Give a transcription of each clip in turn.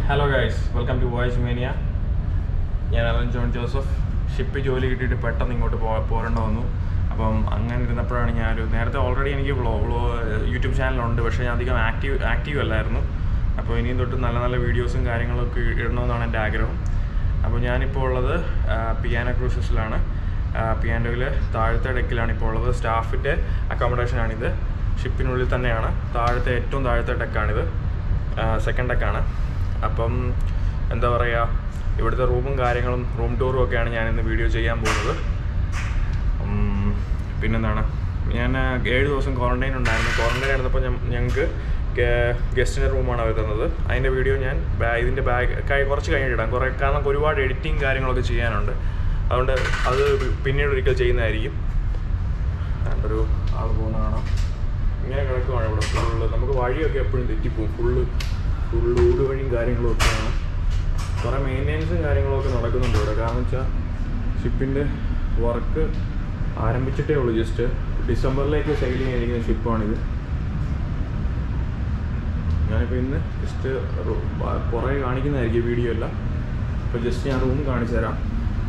Hello guys welcome to voice mania ഞാൻ Alan John Joseph ship ജോലി കിട്ടിയിട്ട് പെട്ടെന്ന് ഇങ്ങോട്ട് പോ പോരേണ്ട വന്നു അപ്പം അങ്ങനെ ഇരുന്നപ്പോഴാണ് ഞാനൊരു നേരത്തെ ഓൾറെഡി എനിക്ക് വ്ളോ വ്ളോ യൂട്യൂബ് ചാനലുണ്ട് പക്ഷേ ഞാൻ അധികം ആക്റ്റീവ് ആക്റ്റീവ് അല്ലായിരുന്നു അപ്പോൾ ഇനിയും തൊട്ട് നല്ല നല്ല വീഡിയോസും കാര്യങ്ങളൊക്കെ ഇടണമെന്നാണ് എൻ്റെ ആഗ്രഹം അപ്പോൾ ഞാനിപ്പോൾ ഉള്ളത് പിയാനോ ക്രൂസസിലാണ് പിയാനോയിൽ താഴത്തെ ഡെക്കിലാണ് ഇപ്പോൾ ഉള്ളത് സ്റ്റാഫിൻ്റെ അക്കോമഡേഷനാണിത് ഷിപ്പിനുള്ളിൽ തന്നെയാണ് താഴത്തെ ഏറ്റവും താഴത്തെ ഡെക്കാണിത് സെക്കൻഡ് ഡെക്കാണ് അപ്പം എന്താ പറയുക ഇവിടുത്തെ റൂമും കാര്യങ്ങളും റൂം ടൂറും ഒക്കെയാണ് ഞാൻ ഇന്ന് വീഡിയോ ചെയ്യാൻ പോകുന്നത് ഉം, പിന്നെന്താണ് ഞാൻ ആ, ഏഴ് ദിവസം ക്വാറന്റൈൻ ഉണ്ടായിരുന്നു ക്വാറന്റൈൻ ആയിരുന്നപ്പോൾ ഞങ്ങൾക്ക് ഗസ്റ്റിൻ്റെ റൂമാണ് അവർ തന്നത് അതിൻ്റെ വീഡിയോ ഞാൻ ബാ- ഇതിൻ്റെ ബാഗ് കുറച്ച് കഴിഞ്ഞിട്ട് ഇടാം കുറേ കാരണം ഒരുപാട് എഡിറ്റിങ് കാര്യങ്ങളൊക്കെ ചെയ്യാനുണ്ട് അതുകൊണ്ട് അത് പിന്നീട് ഒരിക്കൽ ചെയ്യുന്നതായിരിക്കും ഒരു ആൾ പോകുന്ന കാണാം ഇങ്ങനെ കിടക്കുവാണ് ഇവിടെ ഫുള്ള് നമുക്ക് വഴിയൊക്കെ എപ്പോഴും തെറ്റിപ്പോവും ഫുള്ള് ഫുള്ള് ഊട് വഴിയും കാര്യങ്ങളും ഒക്കെയാണ് കുറേ മെയിൻ്റെനൻസും കാര്യങ്ങളൊക്കെ നടക്കുന്നുണ്ട് ഇവിടെ കാരണം വെച്ചാൽ ഷിപ്പിൻ്റെ വർക്ക് ആരംഭിച്ചിട്ടേ ഉള്ളൂ ജസ്റ്റ് ഡിസംബറിലേക്ക് സെയിൽ ചെയ്യാനിരിക്കുന്ന ഷിപ്പാണിത് ഞാനിപ്പോൾ ഇന്ന് ജസ്റ്റ് പുറകെ കാണിക്കുന്നതായിരിക്കും വീഡിയോ അല്ല ഇപ്പോൾ ജസ്റ്റ് ഞാൻ റൂം കാണിച്ചു തരാം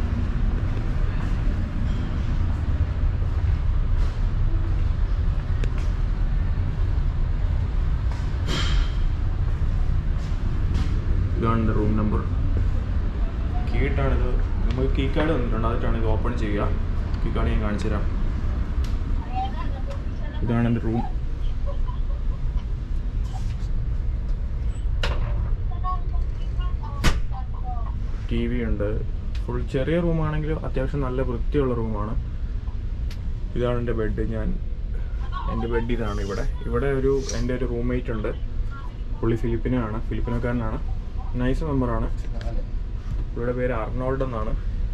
ഇതാണ് റൂം നമ്പർ കീട്ടാണിത് നമുക്ക് കീ കാർഡ് തന്നിട്ടുണ്ട് അതിട്ടാണ് ഇത് ഓപ്പൺ ചെയ്യുക കീ കാർഡ് ഞാൻ കാണിച്ചു തരാം ഇതാണ് എൻ്റെ റൂം ടി വി ഉണ്ട് ഫുൾ ചെറിയ റൂമാണെങ്കിലും അത്യാവശ്യം നല്ല വൃത്തിയുള്ള റൂമാണ് ഇതാണ് എൻ്റെ ബെഡ് ഞാൻ എൻ്റെ ബെഡ് ഇതാണ് ഇവിടെ ഇവിടെ ഒരു എൻ്റെ ഒരു റൂംമേറ്റ് ഉണ്ട് പുള്ളി ഫിലിപ്പിനാണ് ഫിലിപ്പിനോക്കാരനാണ് നൈസ് മെമ്പറാണ് പുള്ളിയുടെ പേര് അർണോൾഡ് എന്നാണ്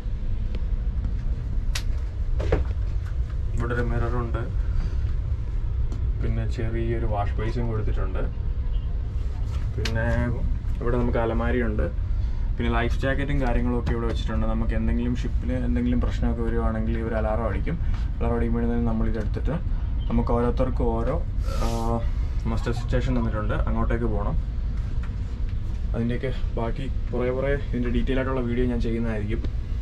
ഇവിടെ ഒരു മിററുണ്ട് പിന്നെ ചെറിയൊരു വാഷ് ബേസും കൊടുത്തിട്ടുണ്ട് പിന്നെ ഇവിടെ നമുക്ക് അലമാരി ഉണ്ട് പിന്നെ ലൈഫ് ജാക്കറ്റും കാര്യങ്ങളും ഒക്കെ ഇവിടെ വെച്ചിട്ടുണ്ട് നമുക്ക് എന്തെങ്കിലും ഷിപ്പിൽ എന്തെങ്കിലും പ്രശ്നമൊക്കെ വരുവാണെങ്കിൽ ഇവർ അലാറം അടിക്കും അലാറം അടിക്കുമ്പോഴത്തേനും നമ്മൾ ഇതെടുത്തിട്ട് നമുക്ക് ഓരോരുത്തർക്കും ഓരോ മസ്റ്റർ സ്റ്റേഷൻ തന്നിട്ടുണ്ട് അങ്ങോട്ടേക്ക് പോകണം അതിൻ്റെയൊക്കെ ബാക്കി കുറേ കുറേ ഇതിൻ്റെ ഡീറ്റെയിൽ ആയിട്ടുള്ള വീഡിയോ ഞാൻ ചെയ്യുന്നതായിരിക്കും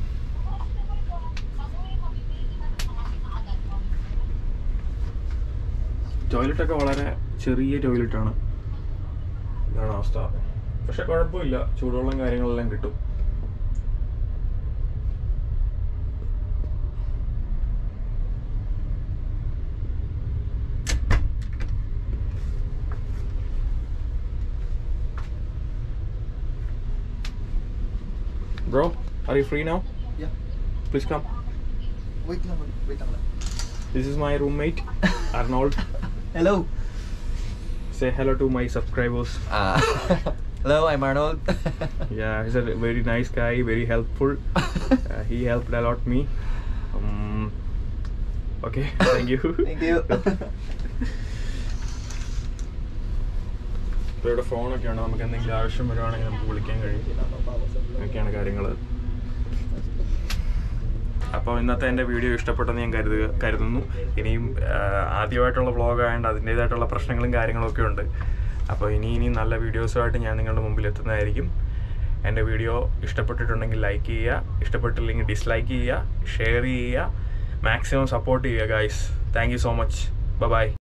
ടോയ്ലറ്റൊക്കെ വളരെ ചെറിയ ടോയ്ലറ്റാണ് ഇതാണ് അവസ്ഥ പക്ഷെ കുഴപ്പമില്ല ചൂടുവെള്ളം കാര്യങ്ങളെല്ലാം കിട്ടും Bro, are you free now? Yeah. Please come. Wait lang, wait lang. This is my roommate, Arnold. Hello. Say hello to my subscribers. Uh, hello, I'm Arnold. Yeah, he's a very nice guy, very helpful. Uh, he helped a lot me. Um, okay, thank you. Thank you. ഇവരുടെ ഫോണൊക്കെയാണ് നമുക്ക് എന്തെങ്കിലും ആവശ്യം വരുവാണെങ്കിൽ നമുക്ക് വിളിക്കാൻ കഴിയും ഇതൊക്കെയാണ് കാര്യങ്ങൾ അപ്പോൾ ഇന്നത്തെ എൻ്റെ വീഡിയോ ഇഷ്ടപ്പെട്ടെന്ന് ഞാൻ കരുതുക കരുതുന്നു ഇനിയും ആ, ആദ്യമായിട്ടുള്ള വ്ളോഗ് ആയതുകൊണ്ട് അതിൻ്റേതായിട്ടുള്ള പ്രശ്നങ്ങളും കാര്യങ്ങളൊക്കെ ഉണ്ട് അപ്പോൾ ഇനി ഇനി നല്ല വീഡിയോസുമായിട്ട് ഞാൻ നിങ്ങളുടെ മുമ്പിൽ എത്തുന്നതായിരിക്കും എൻ്റെ വീഡിയോ ഇഷ്ടപ്പെട്ടിട്ടുണ്ടെങ്കിൽ ലൈക്ക് ചെയ്യുക ഇഷ്ടപ്പെട്ടില്ലെങ്കിൽ ഡിസ്ലൈക്ക് ചെയ്യുക ഷെയർ ചെയ്യുക മാക്സിമം സപ്പോർട്ട് ചെയ്യുക guys thank you so much by